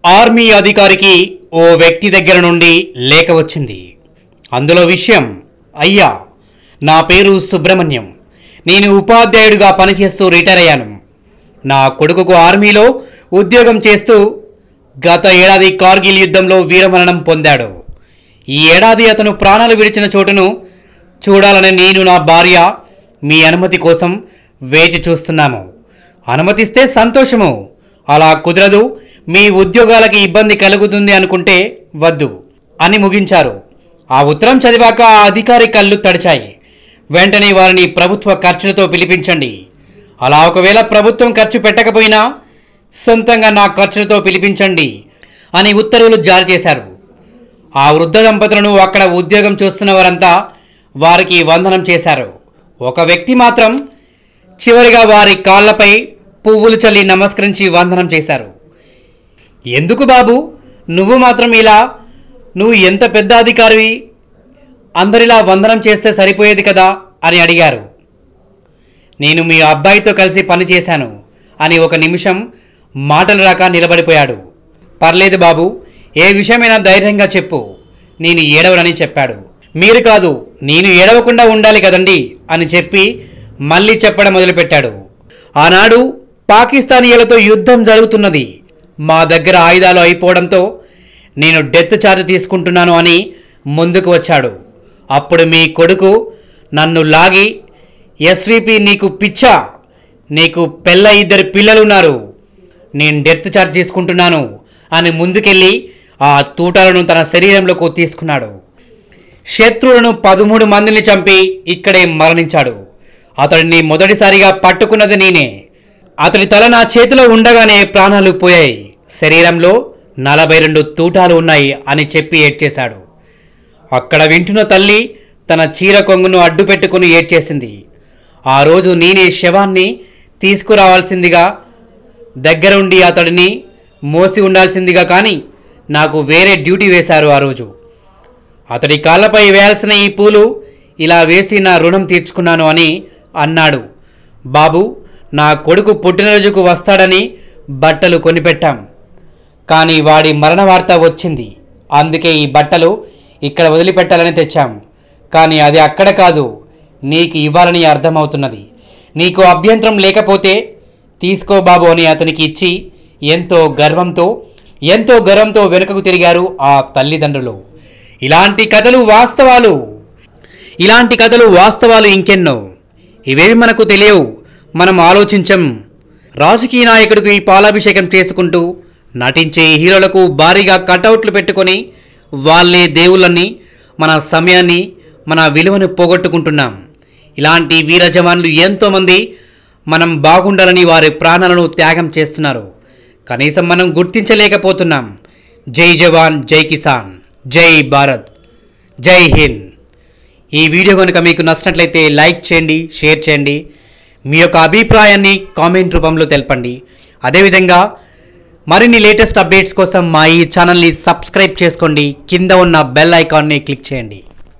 army అధికారికి ఓ వ్యక్తి దగ్గర నుండి లేఖ వచ్చింది అందులో విషయం అయ్యా నా పేరు సుబ్రహ్మణ్యం నేను ఉపాధ్యాయుడిగా పనిచేస్తూ రిటైర్ అయ్యాను నా కొడుకుకు ఆర్మీలో ఉద్యోగం చేస్తూ గత ఏడాది కార్గిల్ యుద్ధంలో వీరమరణం పొందాడు ఈ ఏడాది అతను ప్రాణాలు విడిచిన చోటును చూడాలని నేను నా భార్య మీ అనుమతి కోసం వేచి చూస్తున్నాము అనుమతిస్తే సంతోషము అలా కుదరదు మీ ఉద్యోగాలకి ఇబ్బంది కలుగుతుంది అనుకుంటే వద్దు అని ముగించారు ఆ ఉత్తరం చదివాక ఆ అధికారి కళ్ళు తడిచాయి వెంటనే వారిని ప్రభుత్వ ఖర్చులతో పిలిపించండి అలా ఒకవేళ ప్రభుత్వం ఖర్చు పెట్టకపోయినా సొంతంగా నా ఖర్చులతో పిలిపించండి అని ఉత్తర్వులు జారీ చేశారు ఆ వృద్ధ దంపతులను అక్కడ ఉద్యోగం చూస్తున్న వారంతా వారికి వందనం చేశారు ఒక వ్యక్తి మాత్రం చివరిగా వారి కాళ్ళపై పువ్వులు చల్లి నమస్కరించి వందనం చేశారు ఎందుకు బాబు నువ్వు మాత్రం ఇలా నువ్వు ఎంత పెద్ద అధికారివి అందరిలా వందనం చేస్తే సరిపోయేది కదా అని అడిగారు నేను మీ అబ్బాయితో కలిసి పని చేశాను అని ఒక నిమిషం మాటలు రాక నిలబడిపోయాడు పర్లేదు బాబు ఏ విషయమైనా ధైర్యంగా చెప్పు నేను ఏడవనని చెప్పాడు మీరు కాదు నేను ఏడవకుండా ఉండాలి కదండి అని చెప్పి మళ్ళీ చెప్పడం మొదలుపెట్టాడు ఆనాడు పాకిస్తానీయులతో యుద్ధం జరుగుతున్నది మా దగ్గర ఆయుధాలు అయిపోవడంతో నేను డెత్ చార్జ్ తీసుకుంటున్నాను అని ముందుకు వచ్చాడు అప్పుడు మీ కొడుకు నన్ను లాగి ఎస్విపి నీకు పిచ్చా నీకు పెళ్ళ ఇద్దరు పిల్లలున్నారు నేను డెత్ చార్జ్ తీసుకుంటున్నాను అని ముందుకెళ్ళి ఆ తూటాలను తన శరీరంలోకి తీసుకున్నాడు శత్రువులను పదమూడు మందిని చంపి ఇక్కడే మరణించాడు అతడిని మొదటిసారిగా పట్టుకున్నది నేనే అతడి తల నా చేతిలో ఉండగానే ప్రాణాలు పోయాయి శరీరంలో నలభై రెండు తూటాలు ఉన్నాయి అని చెప్పి ఏడ్చేశాడు అక్కడ వింటున్న తల్లి తన చీర కొంగును అడ్డు పెట్టుకుని ఏడ్చేసింది ఆ రోజు నేనే శవాన్ని తీసుకురావాల్సిందిగా దగ్గరుండి అతడిని మోసి ఉండాల్సిందిగా కానీ నాకు వేరే డ్యూటీ వేశారు ఆ రోజు అతడి కాళ్ళపై వేయాల్సిన ఈ పూలు ఇలా వేసి నా రుణం తీర్చుకున్నాను అని అన్నాడు బాబు నా కొడుకు పుట్టినరోజుకు వస్తాడని బట్టలు కొనిపెట్టాం కానీ వాడి మరణ వార్త వచ్చింది అందుకే ఈ బట్టలు ఇక్కడ వదిలిపెట్టాలని తెచ్చాం కానీ అది అక్కడ కాదు నీకు ఇవ్వాలని అర్థమవుతున్నది నీకు అభ్యంతరం లేకపోతే తీసుకో బాబు అని అతనికి ఇచ్చి ఎంతో గర్వంతో ఎంతో గర్వంతో వెనుకకు తిరిగారు ఆ తల్లిదండ్రులు ఇలాంటి కథలు వాస్తవాలు ఇలాంటి కథలు వాస్తవాలు ఇంకెన్నో ఇవేవి మనకు తెలియవు మనం ఆలోచించం రాజకీయ నాయకుడికి ఈ పాలాభిషేకం చేసుకుంటూ నటించే హీరోలకు భారీగా కటౌట్లు పెట్టుకొని వాళ్ళే దేవుళ్ళని మన సమయాన్ని మన విలువను పోగొట్టుకుంటున్నాం ఇలాంటి వీర జవాన్లు ఎంతోమంది మనం బాగుండాలని వారి ప్రాణాలను త్యాగం చేస్తున్నారు కనీసం మనం గుర్తించలేకపోతున్నాం జై జవాన్ జై కిసాన్ జై భారత్ జై హింద్ ఈ వీడియో కనుక మీకు నచ్చినట్లయితే లైక్ చేయండి షేర్ చేయండి మీ యొక్క అభిప్రాయాన్ని కామెంట్ రూపంలో తెలపండి అదేవిధంగా మరిన్ని లేటెస్ట్ అప్డేట్స్ కోసం మా ఈ ఛానల్ని సబ్స్క్రైబ్ చేసుకోండి కింద ఉన్న బెల్ ఐకాన్ని క్లిక్ చేయండి